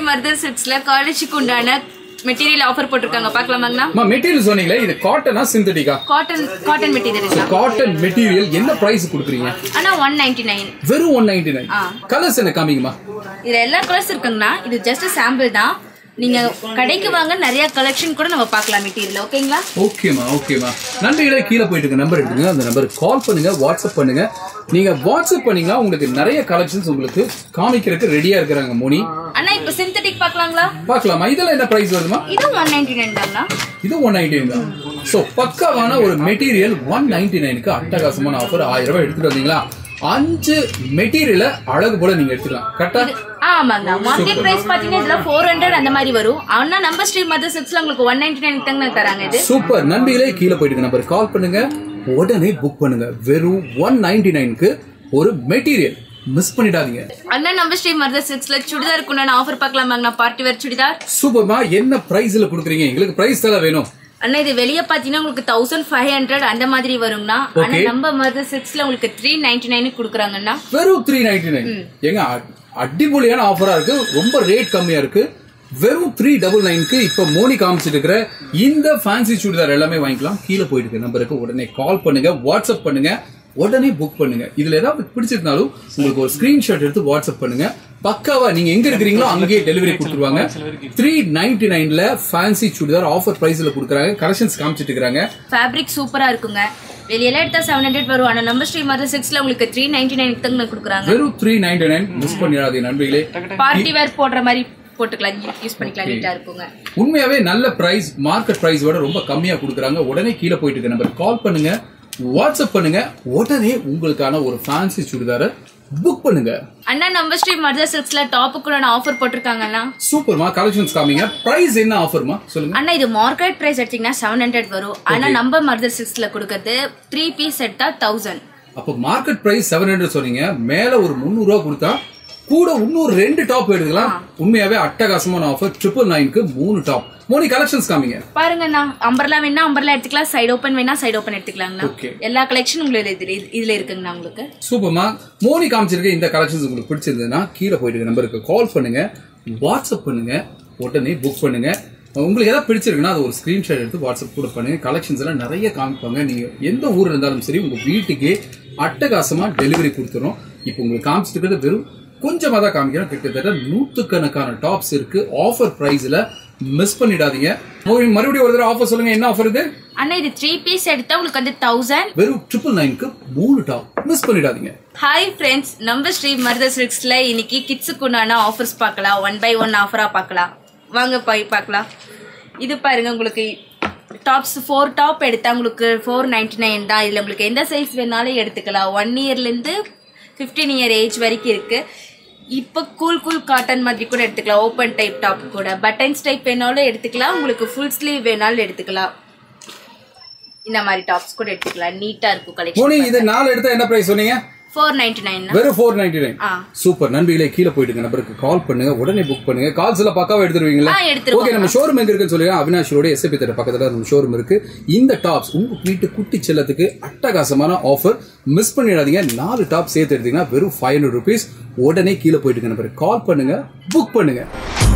மர்தர் சில்க்ஸ்ல காலேஜுக்கு உண்டான material offer போட்டிருக்காங்க பார்க்கலாமாங்கண்ணா அம்மா மெட்டீரியல் சொன்னீங்களே இது காட்டனா சிந்தட்டிக்கா cotton cotton material cotton material என்ன பிரைஸ் கொடுக்குறீங்க ஆனா ஒன் நைன்டி நைன் வெறும் ஒன் நைன்டி நைன் கலர்ஸ் என்ன காமிங்கம்மா இதுல எல்லா கலர்ஸ் இருக்குங்கண்ணா இது ஜஸ்ட் சாம்பிள் தான் நீங்க கடைக்கு வாங்க நிறைய கலெக்ஷன் கூட நம்ம பார்க்கலாம் மெட்டீரியல் ஓகேங்களா ஓகேமா ஓகேமா நன்றிகளே கீழே போயிட்டு இருக்க நம்பர் எடுத்துங்க அந்த நம்பருக்கு கால் பண்ணுங்க வாட்ஸ்அப் பண்ணுங்க நீங்க வாட்ஸ்அப் பண்ணீங்கன்னா உங்களுக்கு நிறைய கலெக்ஷன்ஸ் உங்களுக்கு காமிக்கிறதுக்கு ரெடியா இருக்கிறாங்க மோனி அண்ணா இப்போ சிந்தட்டிக் பார்க்கலாங்களா பார்க்கலாமா இதெல்லாம் என்ன பிரைஸ் வருதுமா இது ஒன் நைன்டி நைன் தாங்கண்ணா இது ஒன் நைன்டி தான் ஸோ பக்காவான ஒரு மெட்டீரியல் ஒன் நைன்டி நைனுக்கு அட்டகாசமான ஆஃபர் ஆயிரம் ரூபாய் எடுத்துட்டு வந்தீங்களா அஞ்சு மெட்டீரியலை அழகு போல நீங்க எடுத்துக்கலாம் கரெக்டா ஆமாங்கண்ணா மார்க்கெட் பிரைஸ் பாத்தீங்கன்னா இதுல ஃபோர் ஹண்ட்ரட் அந்த மாதிரி வரும் ஆனா நம்ம ஸ்ட்ரீட் மதர் சிக்ஸ்ல உங்களுக்கு ஒன் நைன்டி நைன் தாங்க தராங்க இது சூப்பர் நன்றிகளே கீழே போயிட்டு நம்பர் கால் பண்ணுங்க உடனே புக் பண்ணுங்க வெறும் ஒன் நைன்டி நைனுக்கு ஒரு மெட்டீரியல் மிஸ் பண்ணிடாதீங்க அண்ணா நம்ம ஸ்ட்ரீட் மதர் சிக்ஸ்ல சுடிதாருக்கு உண்டான ஆஃபர் பார்க்கலாமாங்கண்ணா பார்ட்டி வேர் சுடிதார் சூப்பர்மா என்ன பிரைஸ்ல கொடுக்குறீங்க எங்களுக்கு பிரைஸ் தான் வேணும் அண்ணா இது வெளிய பாத்தீங்கன்னா உங்களுக்கு தௌசண்ட் ஃபைவ் ஹண்ட்ரட் அந்த மாதிரி வருங்கண்ணா ஆனா Okay. நம்ம மதர் சிக்ஸ்ல உங்களுக்கு த்ரீ நைன்டி நைன் கொடுக்குறாங்கண்ணா வெறும் த்ரீ நைன்டி நைன் ஏங்க அ- அடிப்பொலியான ஆஃபரா இருக்கு ரொம்ப ரேட் கம்மியா இருக்கு வெறும் த்ரீ டபுள் நைனுக்கு இப்ப மோனி காமிச்சிட்டு இருக்கிற இந்த ஃபேன்சி சுடிதார் எல்லாமே வாங்கிக்கலாம் கீழே போயிட்டு இருக்க நம்பருக்கு உடனே கால் பண்ணுங்க வாட்ஸ்அப் பண்ணுங்க உடனே புக் பண்ணுங்க இதுல ஏதாவது பிடிச்சிருந்தாலும் உங்களுக்கு ஒரு ஸ்கிரீன்ஷாட் எடுத்து வாட்ஸ்அப் பண்ணுங்க பக்காவா நீங்க எங்க இருக்கிறீங்களோ அங்கேயே டெலிவரி கொடுத்துருவாங்க த்ரீ நைன்டி நைன்ல ஃபேன்சி சுடிதார் ஆஃபர் பிரைஸ்ல கொடுக்குறாங்க கலெக்ஷன்ஸ் காமிச்சிட்டு இருக்காங்க ஃபேப்ரிக் சூப்பரா இருக்குங்க வெளியெல்லாம் எடுத்தா செவன் ஹண்ட்ரட் வரும் ஆனா நம்ம ஸ்ட்ரீட் மதர் சிக்ஸ்ல உங்களுக்கு த்ரீ நைன்டி நைன் தாங்க கொடுக்குறாங்க வெறும் த்ரீ நைன்டி நைன் மிஸ் பண்ணிடாதீங்க நண்பர்களே பார்ட்டி வேர் போடுற மாதிரி போட்டுக்கலாம் யூஸ் பண்ணிக்கலாம் நீட்டா இருக்குங்க உண்மையாவே நல்ல பிரைஸ் மார்க்கெட் பிரைஸ் விட ரொம்ப கம்மியா கொடுக்குறாங்க உடனே கீழே போயிட்டு இருக்க நம்பர் கால் பண்ணுங்க வாட்ஸ்அப் பண்ணுங்க உடனே உங்களுக்கான ஒரு ஃபேன்சி சுடிதாரை புக் பண்ணுங்க அண்ணா நம்ம ஸ்ட்ரீட் மதர் சிக்ஸ்ல டாப்புக்கு ஆஃபர் போட்டிருக்காங்கண்ணா சூப்பர்மா கலெக்ஷன்ஸ் காமிங்க பிரைஸ் என்ன ஆஃபர்மா சொல்லுங்க அண்ணா இது மார்க்கெட் பிரைஸ் எடுத்தீங்கன்னா செவன் ஹண்ட்ரட் வரும் ஆனா நம்ம மதர் சிக்ஸ்ல கொடுக்கறது த்ரீ பீஸ் எடுத்தா தௌசண்ட் அப்ப மார்க்கெட் பிரைஸ் செவன் ஹண்ட்ரட் சொன்னீங்க மேல ஒரு முந்நூறு ரூபா கொடுத்தா கூட இன்னும் ரெண்டு டாப் எடுக்கலாம் உண்மையாவே அட்டகாசமான ஆஃபர் ட்ரிபிள் நைனுக்கு மூணு டாப் மோனி கலெக்ஷன்ஸ் காமிங்க பாருங்கண்ணா அம்பர்லா வேணா அம்பர்லா எடுத்துக்கலாம் சைடு ஓபன் வேணா சைடு ஓபன் எடுத்துக்கலாங்கண்ணா Okay. எல்லா கலெக்ஷன் உங்களுக்கு இதுல இதுல இருக்குங்கண்ணா உங்களுக்கு சூப்பர்மா மோனி காமிச்சிருக்க இந்த கலெக்ஷன்ஸ் உங்களுக்கு பிடிச்சிருந்ததுன்னா கீழே போயிட்டு நம்பருக்கு கால் பண்ணுங்க வாட்ஸ்அப் பண்ணுங்க உடனே புக் பண்ணுங்க உங்களுக்கு ஏதாவது பிடிச்சிருக்குன்னா அது ஒரு ஸ்கிரீன்ஷாட் எடுத்து வாட்ஸ்அப் கூட பண்ணுங்க கலெக்ஷன்ஸ் எல்லாம் நிறைய காமிப்பாங்க நீங்க எந்த ஊர் இருந்தாலும் சரி உங்க வீட்டுக்கே அட்டகாசமா டெலிவரி கொடுத்துரும் இப்போ உங்களுக்கு காமிச்சிட்டு இருக்கிறது வெறும் கொஞ்சமா தான் காமிக்கிறோம் கிட்டத்தட்ட நூத்துக்கணக்கான டாப்ஸ் இருக்கு ஆஃபர் பிரைஸ்ல மிஸ் பண்ணிடாதீங்க மறுபடியும் மறுபடியும் ஒரு தடவை ஆஃபர் சொல்லுங்க என்ன ஆஃபர் இது அண்ணா இது த்ரீ பீஸ் எடுத்தா உங்களுக்கு வந்து தௌசண்ட் வெறும் ட்ரிபிள் நைனுக்கு மூணு டாப் மிஸ் பண்ணிடாதீங்க ஹாய் ஃப்ரெண்ட்ஸ் நம்ம ஸ்ரீ மருதர் சில்க்ஸ்ல இன்னைக்கு கிட்ஸுக்கு உண்டான ஆஃபர்ஸ் பார்க்கலாம் ஒன் பை ஒன் ஆஃபரா பார்க்கலாம் வாங்க போய் பார்க்கலாம் இது பாருங்க உங்களுக்கு டாப்ஸ் ஃபோர் டாப் எடுத்தா உங்களுக்கு ஃபோர் நைன்டி நைன் தான் இதில் உங்களுக்கு எந்த சைஸ் வேணாலும் எடுத்துக்கலாம் ஒன் இயர்லேருந்து ஃபிஃப்டீன் இயர் ஏஜ் வரைக்கும் இருக்கு இப்போ கூல் கூல் காட்டன் மாதிரி கூட எடுத்துக்கலாம் ஓப்பன் டைப் டாப் கூட பட்டன்ஸ் டைப் வேணாலும் எடுத்துக்கலாம் உங்களுக்கு ஃபுல் ஸ்லீவ் வேணாலும் எடுத்துக்கலாம் இந்த மாதிரி டாப்ஸ் கூட எடுத்துக்கலாம் நீட்டா இருக்கும் மோனி கலெக்ஷன் இது நாலு எடுத்தா என்ன பிரைஸ் சொன்னீங்க ஃபோர் நைன்டி நைன் வெறும் ஃபோர் நைன்டி நைன் ஆ. சூப்பர் நண்பிகளே கீழே போயிட்டு நம்பருக்கு கால் பண்ணுங்க உடனே புக் பண்ணுங்க கால்ஸ் எல்லாம் பக்காவா எடுத்துருவீங்களா ஆ, எடுத்துருவோம். ஓகே நம்ம ஷோரூம் எங்க இருக்குன்னு சொல்லுங்க அவினாஷ் ரோடு எஸ்எபி தர பக்கத்துல நம்ம ஷோரூம் இருக்கு இந்த டாப்ஸ் உங்க வீட்டு குட்டி செல்லத்துக்கு அட்டகாசமான ஆஃபர் மிஸ் பண்ணிடாதீங்க நாலு டாப் சேர்த்து எடுத்தீங்கன்னா வெறும் ஃபைவ் ஹண்ட்ரட் ருபீஸ் உடனே கீழே போயிட்டு நம்பருக்கு கால் பண்ணுங்க புக் பண்ணுங்க